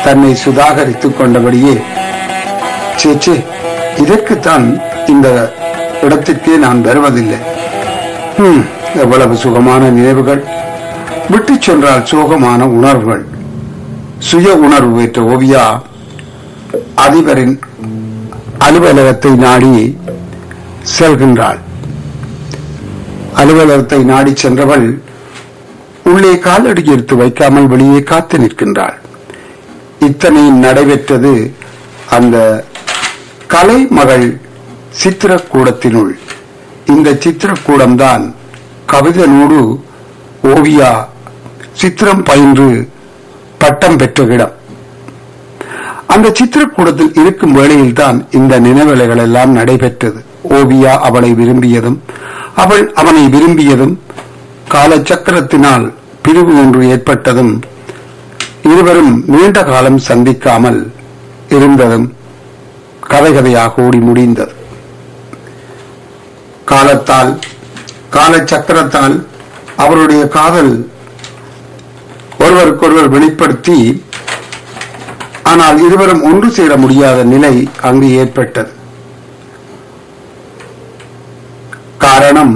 தன்னை சுதாகரித்துக் கொண்டபடியே சேச்சே இதற்குத்தான் இந்த இடத்திற்கே நான் வருவதில்லை ஹம், எவ்வளவு சுகமான நினைவுகள் விட்டுச் சென்றால் சோகமான உணர்வுகள் சுய உணர்வு பெற்ற ஓவியா அதிபரின் அலுவலகத்தை நாடி செல்கின்றாள் அலுவலகத்தை நாடி சென்றவள் உள்ளே காலடி எடுத்து வைக்காமல் வெளியே காத்து நிற்கின்றாள் இத்தனையும் நடைபெற்றது அந்த கலைமகள் சித்திரக்கூடத்தினுள் இந்த சித்திரக்கூடம்தான் கவிதனோடு ஓவியா சித்திரம் பயின்று பட்டம் பெற்ற இடம் அந்த சித்திரக்கூடத்தில் இருக்கும் வேளையில் தான் இந்த நினைவலைகள் எல்லாம் நடைபெற்றது ஓவியா அவளை விரும்பியதும் அவள் அவனை விரும்பியதும் காலச்சக்கரத்தினால் பிரிவு ஒன்று ஏற்பட்டதும் இருவரும் நீண்ட காலம் சந்திக்காமல் இருந்ததும் கதை கதையாக ஓடி முடிந்தது காலத்தால் காலச்சக்கரத்தால் அவருடைய காதல் ஒருவருக்கொருவர் வெளிப்படுத்தி ஆனால் இருவரும் ஒன்று சேர முடியாத நிலை அங்கு ஏற்பட்டது காரணம்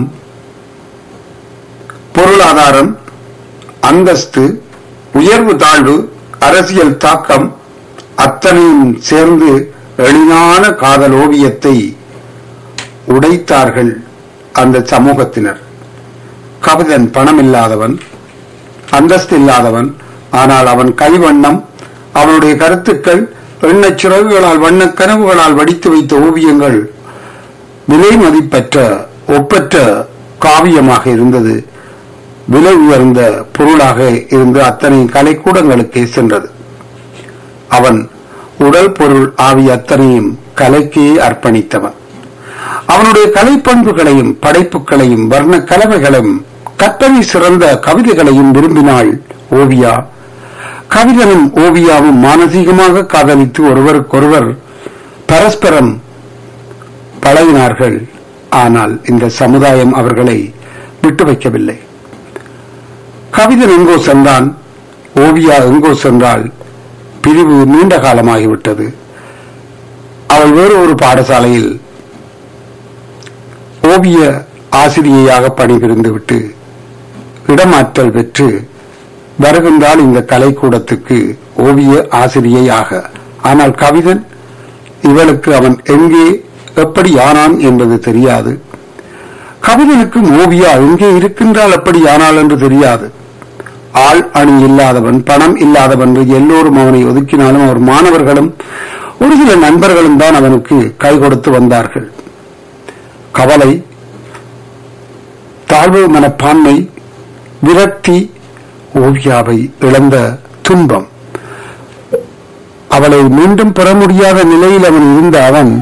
பொருளாதாரம் அந்தஸ்து உயர்வு தாழ்வு அரசியல் தாக்கம் அத்தனையும் சேர்ந்து எளிதான காதல் ஓவியத்தை உடைத்தார்கள் அந்த சமூகத்தினர் கவிதன் பணம் இல்லாதவன் அந்தஸ்து இல்லாதவன் ஆனால் அவன் கைவண்ணம் அவனுடைய கருத்துக்கள் எண்ணச் சிறகுகளால் வண்ணக் கனவுகளால் வடித்து வைத்த ஓவியங்கள் விலை மதிப்பற்ற ஒப்பற்ற காவியமாக இருந்தது விலை உயர்ந்த பொருளாக இருந்து அத்தனை கலைக்கூடங்களுக்கே சென்றது அவன் உடல் பொருள் ஆவி அத்தனையும் கலைக்கே அர்ப்பணித்தவன் அவனுடைய கலைப்பண்புகளையும் படைப்புகளையும் வர்ண கலவைகளையும் கற்பனை சிறந்த கவிதைகளையும் விரும்பினாள் ஓவியா கவிதனும் ஓவியாவும் மானசீகமாக காதலித்து ஒருவருக்கொருவர் பரஸ்பரம் பழகினார்கள் ஆனால் இந்த சமுதாயம் அவர்களை விட்டு வைக்கவில்லை கவிதன் எங்கோ சென்றான் ஓவியா எங்கோ சென்றால் பிரிவு நீண்ட காலமாகிவிட்டது அவள் வேறு ஒரு பாடசாலையில் ஓவிய ஆசிரியையாக பணிபுரிந்து விட்டு இடமாற்றல் பெற்று வருகின்றால் இந்த கலைக்கூடத்துக்கு ஓவிய ஆசிரியையாக ஆனால் கவிதன் இவளுக்கு அவன் எங்கே எப்படி ஆனான் என்பது தெரியாது கவிதனுக்கும் ஓவியா எங்கே இருக்கின்றால் எப்படி ஆனாள் என்று தெரியாது ஆள் அணி இல்லாதவன் பணம் இல்லாதவன் என்று எல்லோரும் அவனை ஒதுக்கினாலும் அவர் மாணவர்களும் ஒரு சில நண்பர்களும் தான் அவனுக்கு கை கொடுத்து வந்தார்கள் கவலை தாழ்வு மனப்பான்மை விரக்தி ஓவியாவை இழந்த துன்பம் அவளை மீண்டும் பெற முடியாத நிலையில் அவன் இருந்த அவன்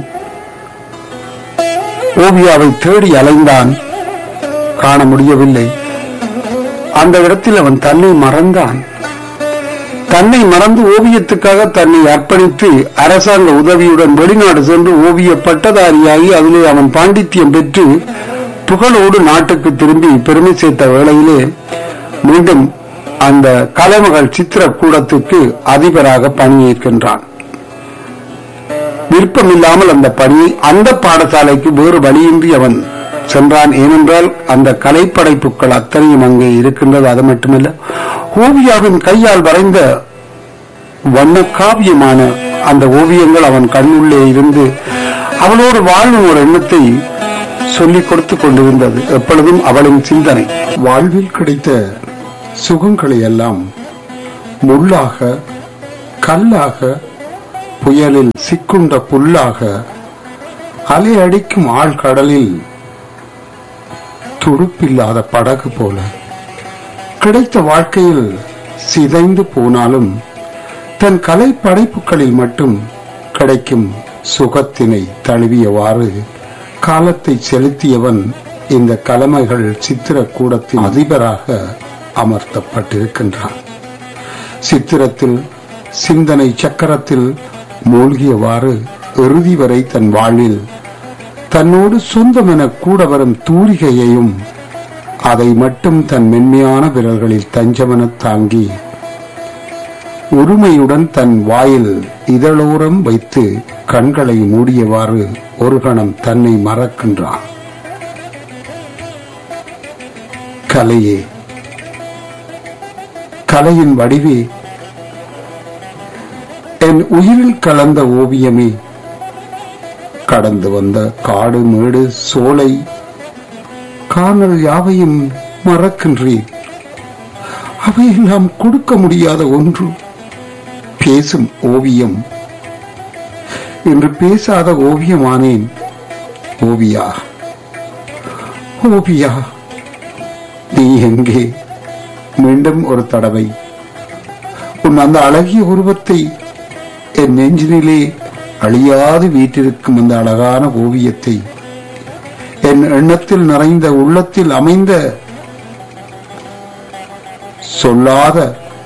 ஓவியாவை தேடி அலைந்தான் காண முடியவில்லை அந்த இடத்தில் அவன் தன்னை மறந்தான் தன்னை மறந்து ஓவியத்துக்காக தன்னை அர்ப்பணித்து அரசாங்க உதவியுடன் வெளிநாடு சென்று ஓவிய பட்டதாரியாகி அதிலே அவன் பாண்டித்யம் பெற்று புகழோடு நாட்டுக்கு திரும்பி பெருமை சேர்த்த வேளையிலே மீண்டும் அந்த கலைமகள் சித்திர கூடத்துக்கு அதிபராக பணியேற்கின்றான் விருப்பமில்லாமல் அந்த பணியை அந்த பாடசாலைக்கு வேறு வழியின்றி அவன் சென்றான் ஏனென்றால் அந்த கலைப்படைப்புகள் அத்தனையும் அங்கே இருக்கின்றது அது மட்டுமல்ல ஓவியாவின் கையால் வரைந்த வண்ண காவியமான அந்த ஓவியங்கள் அவன் கண்ணுள்ளே இருந்து அவளோடு வாழும் ஒரு எண்ணத்தை சொல்லிக் கொடுத்து கொண்டிருந்தது எப்பொழுதும் அவளின் சிந்தனை வாழ்வில் கிடைத்த சுகங்களை எல்லாம் முள்ளாக கல்லாக புயலில் சிக்குண்ட புல்லாக அலை அடிக்கும் ஆழ்கடலில் துடுப்பில்லாத படகு போல கிடைத்த வாழ்க்கையில் சிதைந்து போனாலும் தன் கலை படைப்புகளில் மட்டும் கிடைக்கும் சுகத்தினை தழுவியவாறு காலத்தை செலுத்தியவன் இந்த கலமைகள் சித்திர கூடத்தின் அதிபராக அமர்த்தப்பட்டிருக்கின்றான் சித்திரத்தில் சிந்தனை சக்கரத்தில் மூழ்கியவாறு இறுதி வரை தன் வாழ்வில் தன்னோடு சொந்தமென கூட வரும் தூரிகையையும் அதை மட்டும் தன் மென்மையான விரல்களில் தஞ்சமென தாங்கி உரிமையுடன் தன் வாயில் இதழோரம் வைத்து கண்களை மூடியவாறு ஒரு கணம் தன்னை மறக்கின்றான் கலையே கலையின் வடிவே என் உயிரில் கலந்த ஓவியமே கடந்து வந்த காடு மேடு சோலை காணல் யாவையும் மறக்கின்றேன் அவையெல்லாம் கொடுக்க முடியாத ஒன்று பேசும் ஓவியம் இன்று பேசாத ஓவியமானேன் ஓவியா ஓவியா நீ எங்கே மீண்டும் ஒரு தடவை உன் அந்த அழகிய உருவத்தை என் நெஞ்சினிலே அழியாது வீட்டிருக்கும் அந்த அழகான ஓவியத்தை என் எண்ணத்தில் நிறைந்த உள்ளத்தில் அமைந்த சொல்லாத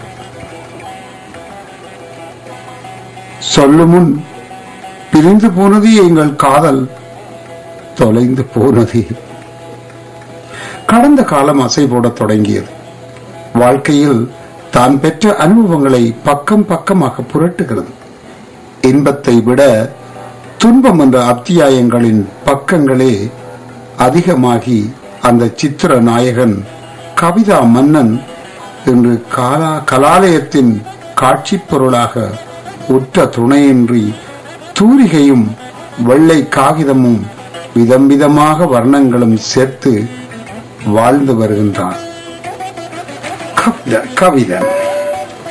சொல்லுமுன் பிரிந்து போனது எங்கள் காதல் தொலைந்து போனது கடந்த காலம் அசை போடத் தொடங்கியது வாழ்க்கையில் தான் பெற்ற அனுபவங்களை பக்கம் பக்கமாக புரட்டுகிறது இன்பத்தை விட துன்பம் என்ற அத்தியாயங்களின் பக்கங்களே அதிகமாகி அந்த சித்திர நாயகன் கவிதா மன்னன் இன்று காலா கலாலயத்தின் காட்சி பொருளாக உற்ற துணையின்றி தூரிகையும் வெள்ளை காகிதமும் விதம் விதமாக வர்ணங்களும் சேர்த்து வாழ்ந்து வருகின்றான் கவிதன் கவிதன்